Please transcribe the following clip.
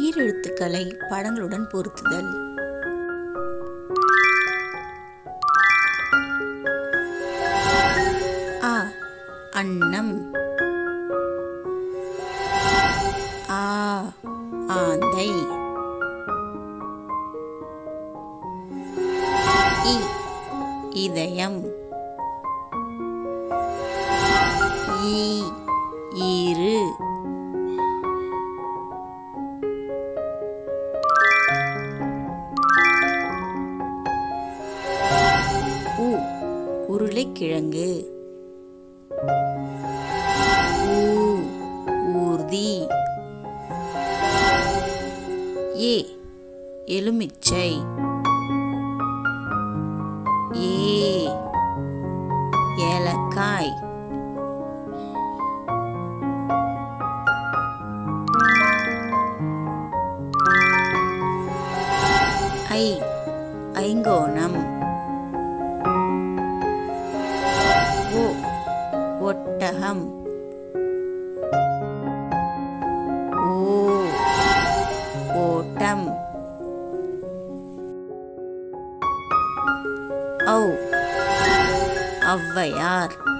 ஈரெழுத்துக்களை படங்களுடன் பொருத்துதல் அ அன்னம் ஆ ஆந்தை இ இதயம் ஈ ஈரு உ உருளைக்கிழங்கு ஊ ஊர்தி ஏ எலுமிச்சை ஏ ஏலக்காய் ஐ ஐங்கோணம் ஓ ஒட்டகம் ஓ ஓட்டம் ஔ ஔவையார்